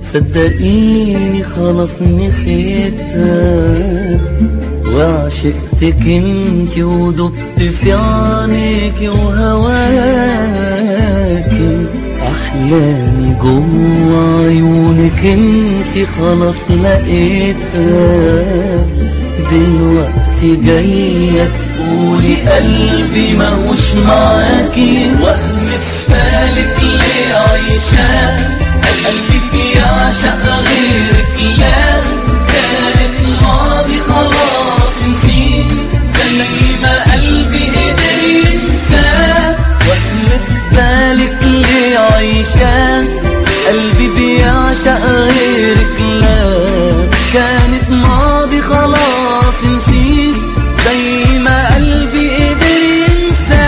صدقيني خلاص نسيتها وعشقتك انتي ودبت في عينيكي وهواكي احلامي جوا عيونك انتي خلاص لقيتها دلوقتي جاية تقولي قلبي ماهوش معاكي وهم في بالك ليه عايشة قلبي بيعشق غيرك لا كانت ماضي خلاص نسيت زي ما قلبي قدر ينسى وهم في بالك ليه عايشة قلبي بيعشق غيرك لا كانت ماضي خلاص نسيت زي ما قلبي قدر ينسى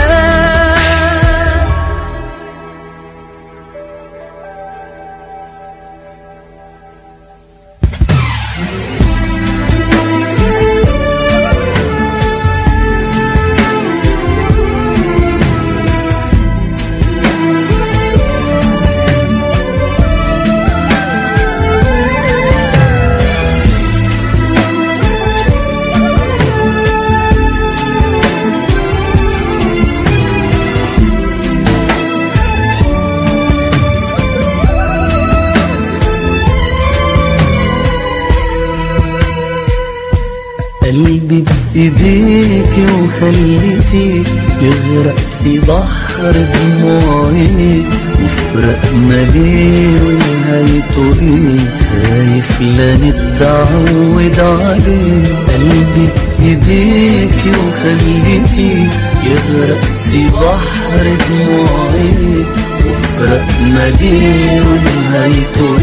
قلبي بإيديك وخليتي يغرق في بحر دموعي وفرق مليه ونهايته ايه خايف لا نتعود عليه قلبي بإيديك وخليتي يغرق في بحر دموعي وفرق مليه ونهايته